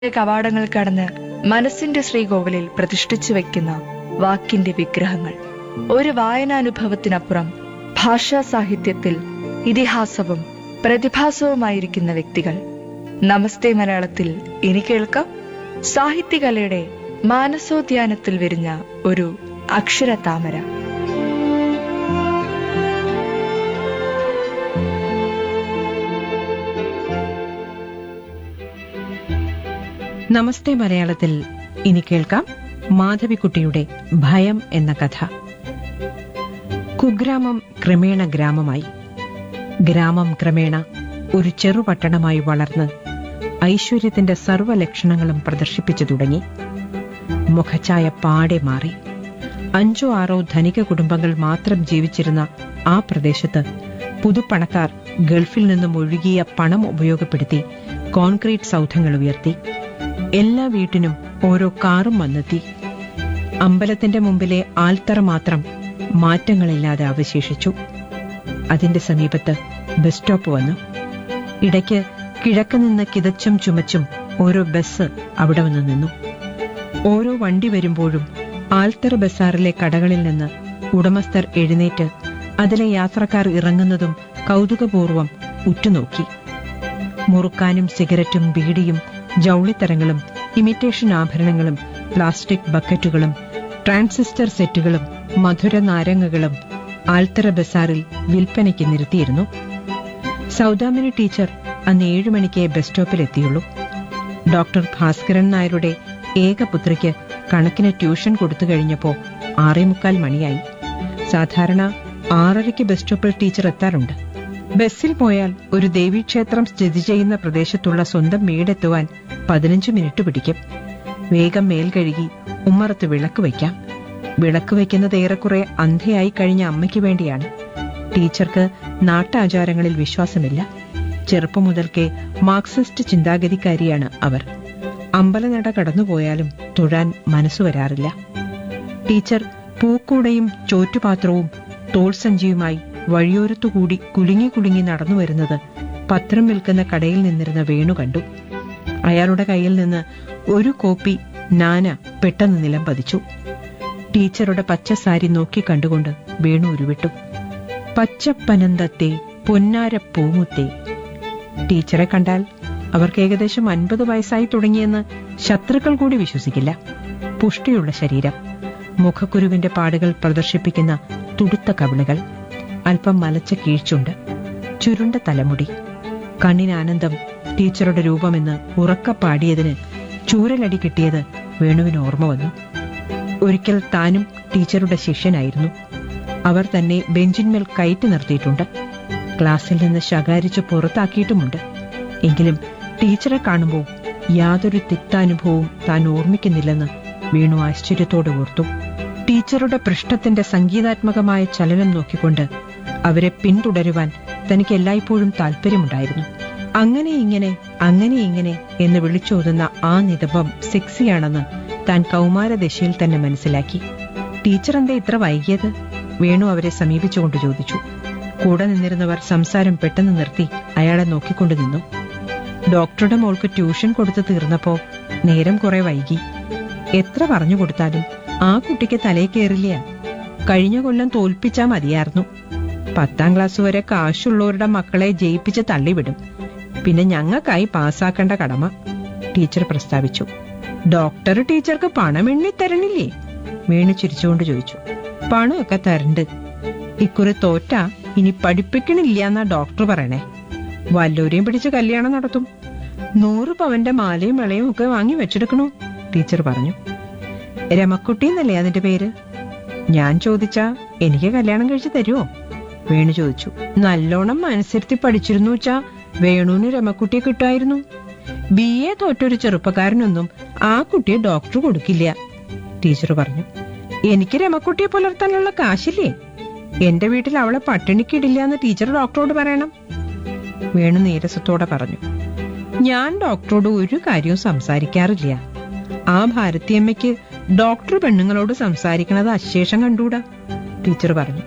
കവാടങ്ങൾ കടന്ന് മനസ്സിന്റെ ശ്രീകോവിലിൽ പ്രതിഷ്ഠിച്ചു വെക്കുന്ന വാക്കിന്റെ വിഗ്രഹങ്ങൾ ഒരു വായനാനുഭവത്തിനപ്പുറം ഭാഷാ സാഹിത്യത്തിൽ ഇതിഹാസവും പ്രതിഭാസവുമായിരിക്കുന്ന വ്യക്തികൾ നമസ്തേ മലയാളത്തിൽ ഇനി കേൾക്കാം സാഹിത്യകലയുടെ മാനസോദ്യാനത്തിൽ വിരിഞ്ഞ ഒരു അക്ഷരതാമര നമസ്തേ മലയാളത്തിൽ ഇനി കേൾക്കാം മാധവിക്കുട്ടിയുടെ ഭയം എന്ന കഥ കുഗ്രാമം ക്രമേണ ഗ്രാമമായി ഗ്രാമം ക്രമേണ ഒരു ചെറുപട്ടണമായി വളർന്ന് ഐശ്വര്യത്തിന്റെ സർവ്വലക്ഷണങ്ങളും പ്രദർശിപ്പിച്ചു തുടങ്ങി മുഖഛായ പാടെ മാറി അഞ്ചോ ആറോ ധനിക കുടുംബങ്ങൾ മാത്രം ജീവിച്ചിരുന്ന ആ പ്രദേശത്ത് പുതുപ്പണക്കാർ ഗൾഫിൽ നിന്നും ഒഴുകിയ പണം ഉപയോഗപ്പെടുത്തി കോൺക്രീറ്റ് സൗധങ്ങൾ ഉയർത്തി എല്ലാ വീട്ടിനും ഓരോ കാറും വന്നെത്തി അമ്പലത്തിന്റെ മുമ്പിലെ ആൽത്തറ മാത്രം മാറ്റങ്ങളില്ലാതെ അവശേഷിച്ചു അതിന്റെ സമീപത്ത് ബസ് സ്റ്റോപ്പ് വന്നു ഇടയ്ക്ക് കിഴക്ക് നിന്ന് കിതച്ചും ചുമച്ചും ഓരോ ബസ് അവിടെ വന്ന് നിന്നു ഓരോ വണ്ടി വരുമ്പോഴും ആൽത്തറ ബസാറിലെ കടകളിൽ നിന്ന് ഉടമസ്ഥർ എഴുന്നേറ്റ് അതിലെ യാത്രക്കാർ ഇറങ്ങുന്നതും കൗതുകപൂർവം ഉറ്റുനോക്കി മുറുക്കാനും സിഗരറ്റും ബീഡിയും ജൗളിത്തരങ്ങളും ഇമിറ്റേഷൻ ആഭരണങ്ങളും പ്ലാസ്റ്റിക് ബക്കറ്റുകളും ട്രാൻസിസ്റ്റർ സെറ്റുകളും മധുര നാരങ്ങകളും ആൽത്തറ ബസാറിൽ വിൽപ്പനയ്ക്ക് നിർത്തിയിരുന്നു സൗദാമിനി ടീച്ചർ അന്ന് ഏഴു മണിക്ക് ബസ് സ്റ്റോപ്പിലെത്തിയുള്ളൂ ഡോക്ടർ ഭാസ്കരൻ നായരുടെ ഏക പുത്രിക്ക് കണക്കിന് ട്യൂഷൻ കൊടുത്തു കഴിഞ്ഞപ്പോ ആറേമുക്കാൽ മണിയായി സാധാരണ ആറരയ്ക്ക് ബസ് സ്റ്റോപ്പിൽ ടീച്ചർ എത്താറുണ്ട് ബസ്സിൽ പോയാൽ ഒരു ദേവീക്ഷേത്രം സ്ഥിതി ചെയ്യുന്ന പ്രദേശത്തുള്ള സ്വന്തം വീടെത്തുവാൻ പതിനഞ്ച് മിനിറ്റ് പിടിക്കും വേഗം മേൽ കഴുകി ഉമ്മറത്ത് വിളക്ക് വയ്ക്കാം വിളക്ക് വയ്ക്കുന്നത് ഏറെക്കുറെ അന്ധയായി കഴിഞ്ഞ അമ്മയ്ക്ക് വേണ്ടിയാണ് ടീച്ചർക്ക് നാട്ടാചാരങ്ങളിൽ വിശ്വാസമില്ല ചെറുപ്പം മുതൽക്കേ മാർക്സിസ്റ്റ് ചിന്താഗതിക്കാരിയാണ് അവർ അമ്പലനട കടന്നുപോയാലും തൊഴാൻ മനസ്സു വരാറില്ല ടീച്ചർ പൂക്കൂടയും ചോറ്റുപാത്രവും തോൾസഞ്ചിയുമായി വഴിയോരത്തുകൂടി കുലുങ്ങി കുലുങ്ങി നടന്നു വരുന്നത് പത്രം വിൽക്കുന്ന കടയിൽ നിന്നിരുന്ന വേണു കണ്ടു അയാളുടെ കയ്യിൽ നിന്ന് ഒരു കോപ്പി നാന പെട്ടെന്ന് നിലം പതിച്ചു ടീച്ചറുടെ പച്ച സാരി നോക്കി കണ്ടുകൊണ്ട് വേണു ഉരുവിട്ടു പച്ചപ്പനന്തത്തെ പൊന്നാര പൂമുത്തേ ടീച്ചറെ കണ്ടാൽ അവർക്ക് ഏകദേശം അൻപത് വയസ്സായി തുടങ്ങിയെന്ന് ശത്രുക്കൾ കൂടി വിശ്വസിക്കില്ല പുഷ്ടിയുള്ള ശരീരം മുഖക്കുരുവിന്റെ പാടുകൾ പ്രദർശിപ്പിക്കുന്ന തുടുത്ത കവിളുകൾ അല്പം മലച്ച കീഴ്ച്ചുണ്ട് ചുരുണ്ട തലമുടി കണ്ണിനാനന്ദം ടീച്ചറുടെ രൂപമെന്ന് ഉറക്ക പാടിയതിന് ചൂരലടി കിട്ടിയത് വേണുവിന് ഓർമ്മ വന്നു ഒരിക്കൽ താനും ടീച്ചറുടെ ശിഷ്യനായിരുന്നു അവർ തന്നെ ബെഞ്ചിന്മേൽ കയറ്റി നിർത്തിയിട്ടുണ്ട് ക്ലാസ്സിൽ നിന്ന് ശകാരിച്ച് പുറത്താക്കിയിട്ടുമുണ്ട് എങ്കിലും ടീച്ചറെ കാണുമ്പോൾ യാതൊരു തിക്താനുഭവവും താൻ ഓർമ്മിക്കുന്നില്ലെന്ന് വീണു ആശ്ചര്യത്തോടെ ഓർത്തു ടീച്ചറുടെ പൃഷ്ഠത്തിന്റെ സംഗീതാത്മകമായ ചലനം നോക്കിക്കൊണ്ട് അവരെ പിന്തുടരുവാൻ തനിക്ക് എല്ലായ്പ്പോഴും താല്പര്യമുണ്ടായിരുന്നു അങ്ങനെ ഇങ്ങനെ അങ്ങനെ ഇങ്ങനെ എന്ന് വിളിച്ചോതുന്ന ആ നിതപം സെക്സിയാണെന്ന് താൻ കൗമാരദശയിൽ തന്നെ മനസ്സിലാക്കി ടീച്ചർ എന്താ ഇത്ര വൈകിയത് വേണു അവരെ സമീപിച്ചുകൊണ്ട് ചോദിച്ചു കൂടെ നിന്നിരുന്നവർ സംസാരം പെട്ടെന്ന് നിർത്തി അയാളെ നോക്കിക്കൊണ്ടു നിന്നു ഡോക്ടറുടെ മോൾക്ക് ട്യൂഷൻ കൊടുത്തു തീർന്നപ്പോ നേരം കുറെ വൈകി എത്ര പറഞ്ഞു കൊടുത്താലും ആ കുട്ടിക്ക് തലേ കയറില്ല കഴിഞ്ഞ കൊല്ലം തോൽപ്പിച്ചാ മതിയായിരുന്നു പത്താം ക്ലാസ് വരെ കാശുള്ളവരുടെ മക്കളെ ജയിപ്പിച്ച് തള്ളിവിടും പിന്നെ ഞങ്ങൾക്കായി പാസ്സാക്കേണ്ട കടമ ടീച്ചർ പ്രസ്താവിച്ചു ഡോക്ടർ ടീച്ചർക്ക് പണം എണ്ണി തരണില്ലേ വേണു ചിരിച്ചുകൊണ്ട് ചോദിച്ചു പണമൊക്കെ തരണ്ട് ഇക്കുറി തോറ്റ ഇനി പഠിപ്പിക്കണില്ല എന്നാ ഡോക്ടർ പറയണേ വല്ലോരെയും പിടിച്ച് കല്യാണം നടത്തും നൂറ് പവന്റെ മാലയും വിളയും ഒക്കെ വാങ്ങി വെച്ചെടുക്കണു ടീച്ചർ പറഞ്ഞു രമക്കുട്ടി എന്നല്ലേ അതിന്റെ പേര് ഞാൻ ചോദിച്ചാ എനിക്ക് കല്യാണം കഴിച്ചു തരുമോ വേണു ചോദിച്ചു നല്ലോണം മനസ്സിരുത്തി പഠിച്ചിരുന്നു വെച്ചാ വേണുവിന് രമക്കുട്ടിയെ കിട്ടുമായിരുന്നു ബി എ തോറ്റൊരു ചെറുപ്പക്കാരനൊന്നും ആ കുട്ടിയെ ഡോക്ടർ കൊടുക്കില്ല ടീച്ചർ പറഞ്ഞു എനിക്ക് രമക്കുട്ടിയെ പുലർത്താനുള്ള കാശില്ലേ എന്റെ വീട്ടിൽ അവളെ പട്ടിണിക്കിടില്ല എന്ന് ടീച്ചർ ഡോക്ടറോട് പറയണം വേണു നീരസത്തോടെ പറഞ്ഞു ഞാൻ ഡോക്ടറോട് ഒരു കാര്യവും സംസാരിക്കാറില്ല ആ ഭാരതിയമ്മയ്ക്ക് ഡോക്ടർ പെണ്ണുങ്ങളോട് സംസാരിക്കണത് അശേഷം കണ്ടൂടാ ടീച്ചർ പറഞ്ഞു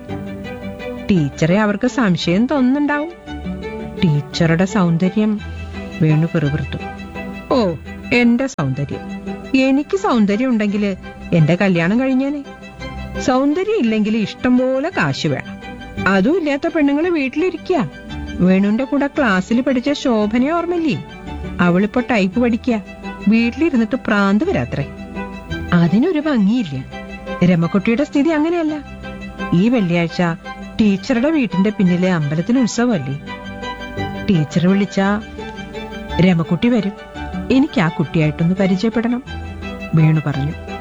ടീച്ചറെ അവർക്ക് സംശയം തോന്നുന്നുണ്ടാവും ടീച്ചറുടെ സൗന്ദര്യം വേണു പെറുപിറുത്തു ഓ എന്റെ സൗന്ദര്യം എനിക്ക് സൗന്ദര്യം ഉണ്ടെങ്കിൽ എന്റെ കല്യാണം കഴിഞ്ഞേനെ സൗന്ദര്യം ഇല്ലെങ്കിൽ ഇഷ്ടം പോലെ കാശ് വേണം അതും ഇല്ലാത്ത പെണ്ണുങ്ങള് വീട്ടിലിരിക്കുക വേണുവിന്റെ കൂടെ ക്ലാസ്സിൽ പഠിച്ച ശോഭനയെ ഓർമ്മയില്ലേ അവളിപ്പോ ടൈപ്പ് പഠിക്കുക വീട്ടിലിരുന്നിട്ട് പ്രാന്ത് വരാത്രേ അതിനൊരു ഭംഗിയില്ല രമക്കുട്ടിയുടെ സ്ഥിതി അങ്ങനെയല്ല ഈ വെള്ളിയാഴ്ച ടീച്ചറുടെ വീട്ടിന്റെ പിന്നിലെ അമ്പലത്തിന് ഉത്സവമല്ലേ ടീച്ചർ വിളിച്ച രമക്കുട്ടി വരും എനിക്ക് ആ കുട്ടിയായിട്ടൊന്ന് പരിചയപ്പെടണം വേണു പറഞ്ഞു